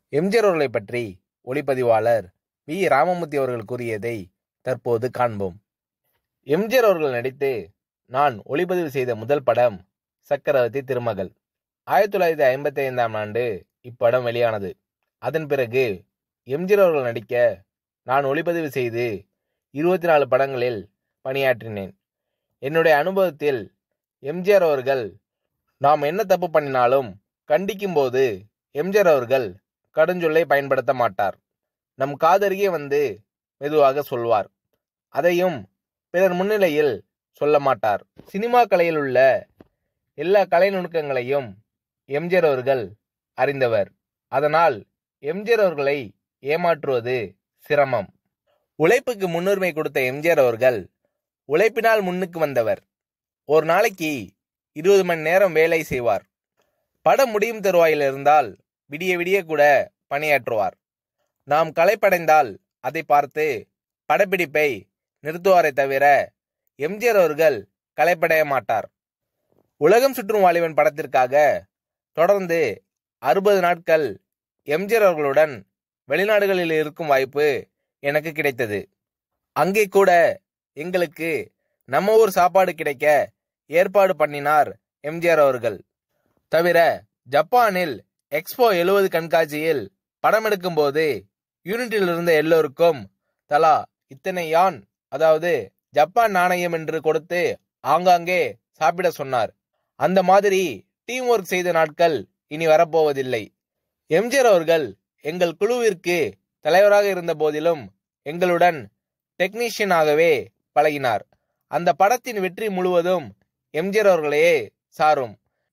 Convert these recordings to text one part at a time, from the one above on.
எம்ஜிஆர் அவர்களை பற்றி ஒளிப்பதிவாளர் வி ராமமூர்த்தி அவர்கள் கூறியதை தற்போது காண்போம் எம்ஜிஆர் அவர்கள் நடித்து நான் ஒளிப்பதிவு செய்த முதல் படம் சக்கரவர்த்தி திருமகள் ஆயிரத்தி தொள்ளாயிரத்தி ஐம்பத்தி ஐந்தாம் ஆண்டு இப்படம் வெளியானது அதன் பிறகு எம்ஜிஆர் அவர்கள் நடிக்க நான் ஒளிப்பதிவு செய்து இருபத்தி நாலு படங்களில் பணியாற்றினேன் என்னுடைய அனுபவத்தில் எம்ஜிஆர் அவர்கள் நாம் என்ன தப்பு பண்ணினாலும் கண்டிக்கும் போது எம்ஜிஆர் அவர்கள் கடுஞ்சொல்லை பயன்படுத்த மாட்டார் நம் காதருகே வந்து மெதுவாக சொல்வார் அதையும் பிறர் முன்னிலையில் சொல்ல மாட்டார் சினிமா கலையில் உள்ள எல்லா கலை நுணுக்கங்களையும் எம்ஜிஆர் அவர்கள் அறிந்தவர் அதனால் எம்ஜிஆர் அவர்களை ஏமாற்றுவது சிரமம் உழைப்புக்கு முன்னுரிமை கொடுத்த எம்ஜிஆர் அவர்கள் உழைப்பினால் முன்னுக்கு வந்தவர் ஒரு நாளைக்கு இருபது மணி நேரம் வேலை செய்வார் படம் முடியும் தருவாயில் இருந்தால் விடிய விடிய கூட பணியாற்றுவார் நாம் களைப்படைந்தால் அதை பார்த்து படப்பிடிப்பை நிறுத்துவாரை தவிர எம்ஜிஆர் அவர்கள் களைப்படைய மாட்டார் உலகம் சுற்றும் வாலிபன் படத்திற்காக தொடர்ந்து அறுபது நாட்கள் எம்ஜிஆர் அவர்களுடன் வெளிநாடுகளில் இருக்கும் வாய்ப்பு எனக்கு கிடைத்தது அங்கே கூட எங்களுக்கு நம்ம ஊர் சாப்பாடு கிடைக்க ஏற்பாடு பண்ணினார் எம்ஜிஆர் அவர்கள் தவிர ஜப்பானில் எக்ஸ்போ எழுபது கண்காட்சியில் படம் எடுக்கும்போது யூனிட்டில் இருந்த எல்லோருக்கும் தலா இத்தனை யான் அதாவது ஜப்பான் நாணயம் என்று கொடுத்து ஆங்காங்கே சாப்பிட சொன்னார் அந்த மாதிரி டீம் ஒர்க் செய்த நாட்கள் இனி வரப்போவதில்லை எம்ஜிஆர் அவர்கள் எங்கள் குழுவிற்கு தலைவராக இருந்த போதிலும் எங்களுடன் டெக்னீஷியனாகவே பழகினார் அந்த படத்தின் வெற்றி முழுவதும் எம்ஜிஆர் அவர்களையே சாரும்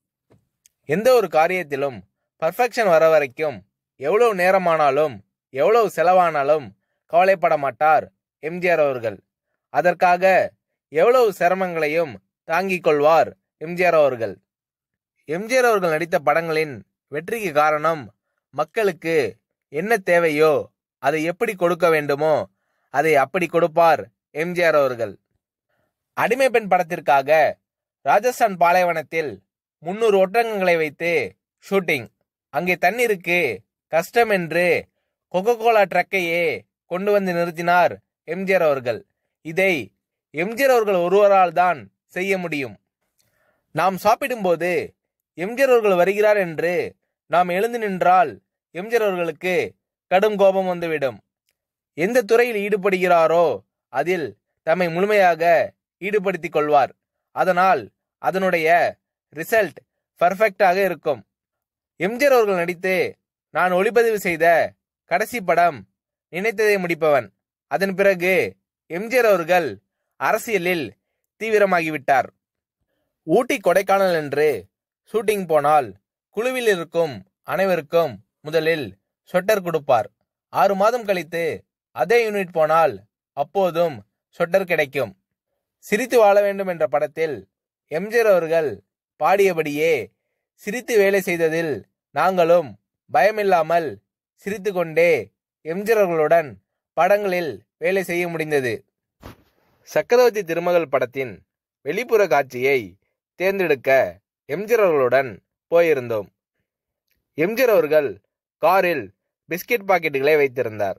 எந்த ஒரு காரியத்திலும் பர்ஃபெக்ஷன் வர வரைக்கும் எவ்வளவு நேரமானாலும் எவ்வளவு செலவானாலும் கவலைப்பட மாட்டார் எம்ஜிஆர் அவர்கள் அதற்காக எவ்வளவு சிரமங்களையும் தாங்கிக் கொள்வார் எம்ஜிஆர் அவர்கள் எம்ஜிஆர் அவர்கள் நடித்த படங்களின் வெற்றிக்கு காரணம் மக்களுக்கு என்ன தேவையோ அதை எப்படி கொடுக்க வேண்டுமோ அதை அப்படி கொடுப்பார் எம்ஜிஆர் அவர்கள் அடிமை பெண் படத்திற்காக ராஜஸ்தான் பாலைவனத்தில் முன்னூறு ஒட்டகங்களை வைத்து ஷூட்டிங் அங்கே தண்ணீருக்கு கஷ்டம் என்று கொக்கோ கோலா ட்ரக்கையே கொண்டு வந்து நிறுத்தினார் எம்ஜிஆர் அவர்கள் இதை எம்ஜிஆர் அவர்கள் ஒருவரால் தான் செய்ய முடியும் நாம் சாப்பிடும்போது எம்ஜிஆர் அவர்கள் வருகிறார் என்று நாம் எழுந்து நின்றால் எம்ஜிஆர் அவர்களுக்கு கடும் கோபம் வந்துவிடும் எந்த துறையில் ஈடுபடுகிறாரோ அதில் தம்மை முழுமையாக ஈடுபடுத்திக் கொள்வார் அதனால் அதனுடைய ரிசல்ட் பர்ஃபெக்டாக இருக்கும் எம்ஜிஆர் அவர்கள் நடித்து நான் ஒளிப்பதிவு செய்த கடைசி படம் நினைத்ததை முடிப்பவன் அதன் பிறகு எம்ஜிஆர் அவர்கள் அரசியலில் தீவிரமாகிவிட்டார் ஊட்டி கொடைக்கானல் என்று ஷூட்டிங் போனால் குழுவில் இருக்கும் அனைவருக்கும் முதலில் ஸ்வெட்டர் கொடுப்பார் ஆறு மாதம் கழித்து அதே யூனிட் போனால் அப்போதும் ஸ்வெட்டர் கிடைக்கும் சிரித்து வாழ வேண்டும் என்ற படத்தில் எம்ஜிஆர் அவர்கள் பாடியபடியே சிரித்து வேலை செய்ததில் நாங்களும் பயமில்லாமல் சிரித்து கொண்டே எம்ஜிஆர் அவர்களுடன் படங்களில் வேலை செய்ய முடிந்தது சக்கரவர்த்தி திருமகள் படத்தின் வெளிப்புற காட்சியை தேர்ந்தெடுக்க எம்ஜிஆர் அவர்களுடன் போயிருந்தோம் எம்ஜிஆர் அவர்கள் காரில் பிஸ்கெட் பாக்கெட்டுகளை வைத்திருந்தார்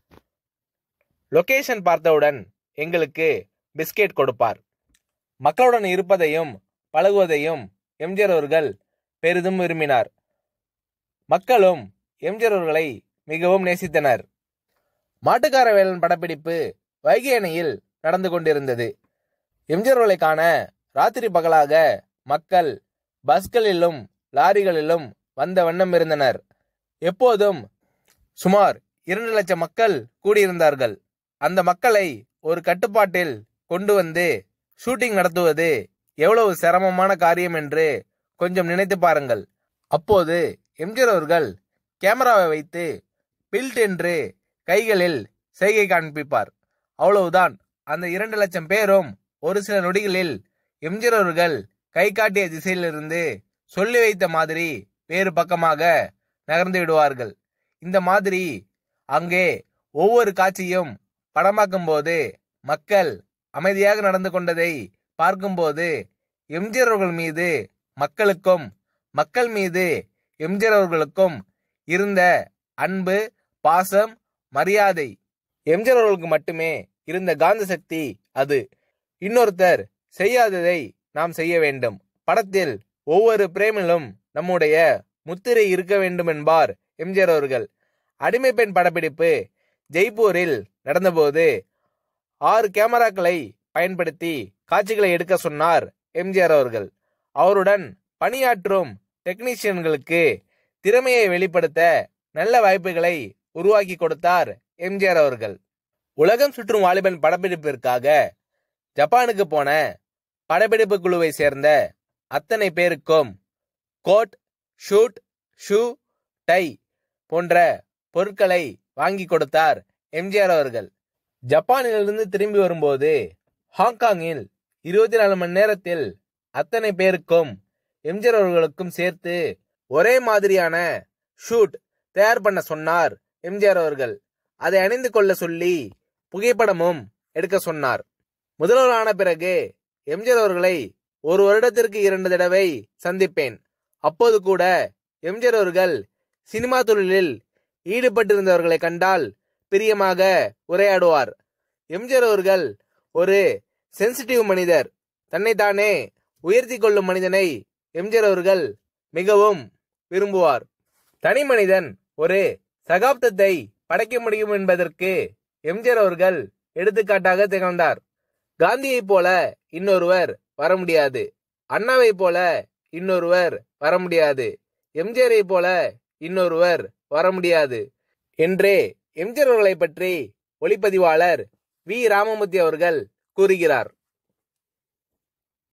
லொகேஷன் பார்த்தவுடன் எங்களுக்கு பிஸ்கெட் கொடுப்பார் மக்களுடன் இருப்பதையும் பழகுவதையும் எம்ஜிஆர் அவர்கள் பெரிதும் விரும்பினார் மக்களும் எம்ஜிஆர் அவர்களை மிகவும் நேசித்தனர் மாட்டுக்கார வேலன் படப்பிடிப்பு வைகை அணையில் நடந்து கொண்டிருந்தது எம்ஜிஆர் அவர்களை காண ராத்திரி பகலாக மக்கள் பஸ்களிலும் லாரிகளிலும் வந்த வண்ணம் இருந்தனர் எப்போதும் சுமார் இரண்டு லட்சம் மக்கள் கூடியிருந்தார்கள் அந்த மக்களை ஒரு கட்டுப்பாட்டில் கொண்டு வந்து ஷூட்டிங் நடத்துவது எவ்வளவு சிரமமான காரியம் என்று கொஞ்சம் நினைத்து பாருங்கள் அப்போது எம்ஜிஆர் அவர்கள் கேமராவை வைத்து பில்ட் என்று கைகளில் செய்கை காண்பிப்பார் அவ்வளவுதான் அந்த இரண்டு லட்சம் பேரும் ஒரு சில நொடிகளில் எம்ஜிஆர் அவர்கள் கை காட்டிய திசையிலிருந்து சொல்லி வைத்த மாதிரி வேறு பக்கமாக நகர்ந்து விடுவார்கள் இந்த மாதிரி அங்கே ஒவ்வொரு காட்சியும் படமாக்கும் போது மக்கள் அமைதியாக நடந்து கொண்டதை பார்க்கும்போது எம்ஜிஆர் அவர்கள் மீது மக்களுக்கும் மக்கள் மீது எம்ஜிஆர் அவர்களுக்கும் இருந்த அன்பு பாசம் மரியாதை எம்ஜிஆர் அவர்களுக்கு மட்டுமே இருந்த காந்த சக்தி அது இன்னொருத்தர் செய்யாததை நாம் செய்ய வேண்டும் படத்தில் ஒவ்வொரு பிரேமிலும் நம்முடைய முத்திரை இருக்க வேண்டும் என்பார் எம்ஜிஆர் அவர்கள் அடிமை பெண் படப்பிடிப்பு ஜெய்ப்பூரில் நடந்தபோது ஆறு கேமராக்களை பயன்படுத்தி காட்சிகளை எடுக்க சொன்னார் எம்ஜிஆர் அவர்கள் அவருடன் பணியாற்றும் டெக்னீஷியன்களுக்கு திறமையை வெளிப்படுத்த நல்ல வாய்ப்புகளை உருவாக்கி கொடுத்தார் எம்ஜிஆர் அவர்கள் உலகம் சுற்றும் வாலிபன் படப்பிடிப்பிற்காக ஜப்பானுக்கு போன படப்பிடிப்பு குழுவை சேர்ந்த அத்தனை பேருக்கும் கோட் ஷூட் ஷூ டை போன்ற பொருட்களை வாங்கி கொடுத்தார் எம்ஜிஆர் அவர்கள் ஜப்பானிலிருந்து திரும்பி வரும்போது ஹாங்காங்கில் இருபத்தி நாலு மணி நேரத்தில் அத்தனை பேருக்கும் எம்ஜிஆர் அவர்களுக்கும் சேர்த்து ஒரே மாதிரியான ஷூட் தயார் பண்ண சொன்னார் எம்ஜிஆர் அவர்கள் அதை அணிந்து கொள்ள சொல்லி புகைப்படமும் எடுக்க சொன்னார் முதல்வர் ஆன பிறகு எம்ஜிஆர் அவர்களை ஒரு வருடத்திற்கு இரண்டு தடவை சந்திப்பேன் அப்போது கூட எம்ஜிஆர் அவர்கள் சினிமா தொழிலில் ஈடுபட்டிருந்தவர்களை கண்டால் பிரியமாக உரையாடுவார் எம்ஜிஆர் அவர்கள் ஒரு சென்சிட்டிவ் மனிதர் தன்னைத்தானே உயர்த்தி கொள்ளும் மனிதனை எம்ஜிஆர் அவர்கள் மிகவும் விரும்புவார் தனி மனிதன் ஒரு சகாப்தத்தை படைக்க முடியும் என்பதற்கு எம்ஜிஆர் அவர்கள் எடுத்துக்காட்டாக திகழ்ந்தார் காந்தியைப் போல இன்னொருவர் வர முடியாது அண்ணாவை போல இன்னொருவர் வர முடியாது எம்ஜிஆரை போல இன்னொருவர் வர முடியாது என்றே எம்ஜிஆர் அவர்களை பற்றி ஒளிப்பதிவாளர் வி ராமமூர்த்தி அவர்கள் கூறுகிறார்